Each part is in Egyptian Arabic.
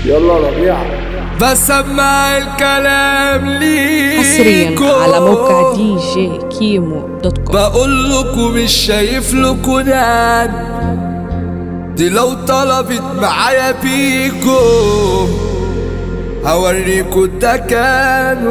يلا ربيع بسمع الكلام حصريا ليكو على موقع دي جي كيمو دوت كوم بقول لكم مش شايف لكم نان دي لو طلبت معايا بيكو هوريكوا الدكان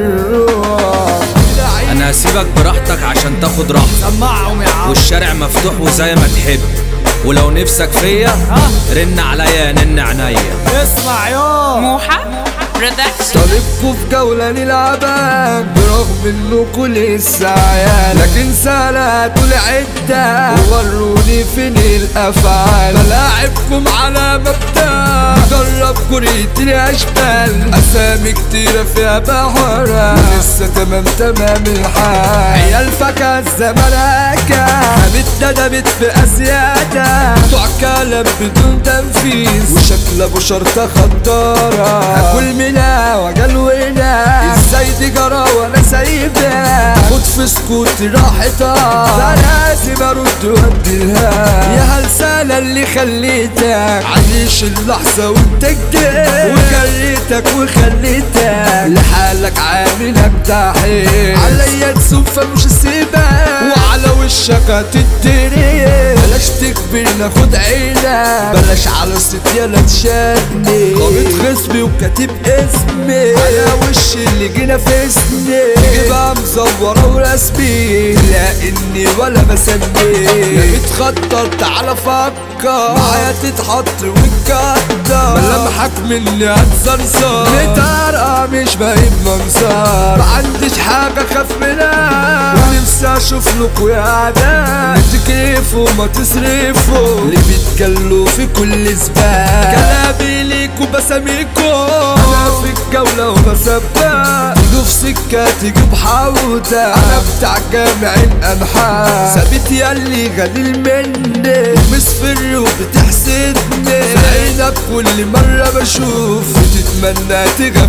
والروح انا هسيبك براحتك عشان تاخد راحتك سمعهم يا عم والشارع مفتوح وزي ما تحب ولو نفسك فيا رن عليا نن عينيا اسمع يا موحة برودكشن طالبكوا في جولة نلعبها برغم انكوا لسه عيال لكن سالات العدة وروني فين الافعال بلاعبكم على مبدأ جرب كرية الاشبال اسامي كتيرة فيها بحرة لسه تمام تمام الحال عيال فكا الزمن هكا متندمت في ازيادة بتوع كلام بدون تنفيذ وشكل ابو شرطة خطارة اكل منها وجلونا ازاي دي جرى وانا سايبها خد في سكوت راحتها ده لازم ارد واديلها يا هالسالة اللي خليتك عيش اللحظة وانت كده وجريتك وخليتك لحالك عاملك تحيل عليا تسوق فمش سيبك وعلى وشك هتتري بلاش تكبر ناخد عينك بلاش على الست يلا تشدني قابض خصمي وكاتب اسمي على وشي اللي جينا في اسمي جيبها مزورة ورسمي لا اني ولا بسمي لا متخطر تعالى فكر معايا تتحط وتكتر ملامحك مني هتزرزر متارقة مش باين منظر ما عنديش حاجة اخاف منها ونفسي اشوف لكوا يا عدد تكيفوا ما تصرفوا اللي بيتجلوا في كل سباق كلامي ليكوا بساميكوا انا في الجولة وبسبق في سكة تجيب حوضة انا بتاع جامع الانحاء ثابت ياللي غليل مني مصفر وبتحسدني في عينك كل مرة بشوف بتتمنى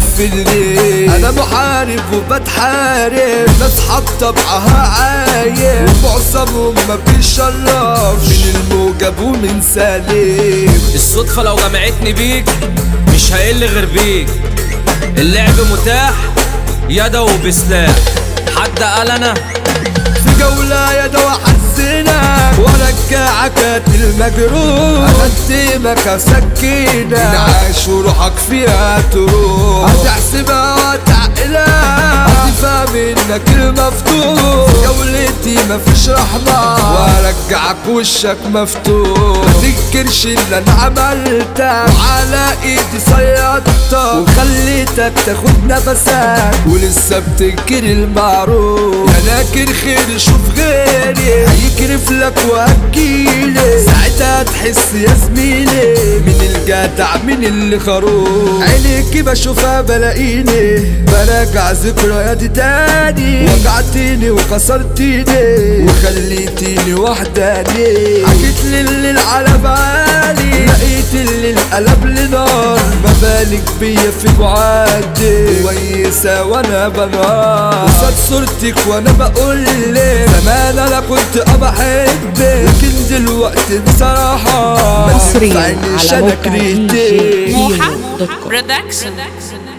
تغفلني انا محارب وبتحارب ناس حاطة طبعها عايب ومعظمهم ما بيشرفش من الموجب ومن سالم الصدفة لو جمعتني بيك مش هقل غير بيك اللعب متاح يدا وبسلاح حد قال انا في جولة يا دوا حزنك ورجعك المجروح اقدمك سكينة نعاش وروحك فيها تروح هتحسبها وتعقلها هتفهم انك المفتوح في جولتي مفيش رحمة وارجعك وشك مفتوح متذكرش اللي انا عملتك وعلى ايدي صيادتك وخليتك تاخد نفسك ولسه بتنكر المعروف يا ناكر خير شوف غيري هيكرف لك وهجيلي ساعتها تحس يا زميلي من الجدع من اللي خروج عينيكي بشوفها بلاقيني براجع ذكرياتي تاني وجعتيني وكسرتيني وخليتيني وحداني حكيت للي على بالي لقيت اللي القلب لنار ما بالك بيا في بعادي كويسة وانا بنار قصاد صورتك وانا بقول لك زمان انا كنت ابى احبك لكن دلوقتي بصراحة ما حصريا تنفعنيش على انا موقع دي جي كريتك كيمو موحة دوت كوم برودكشن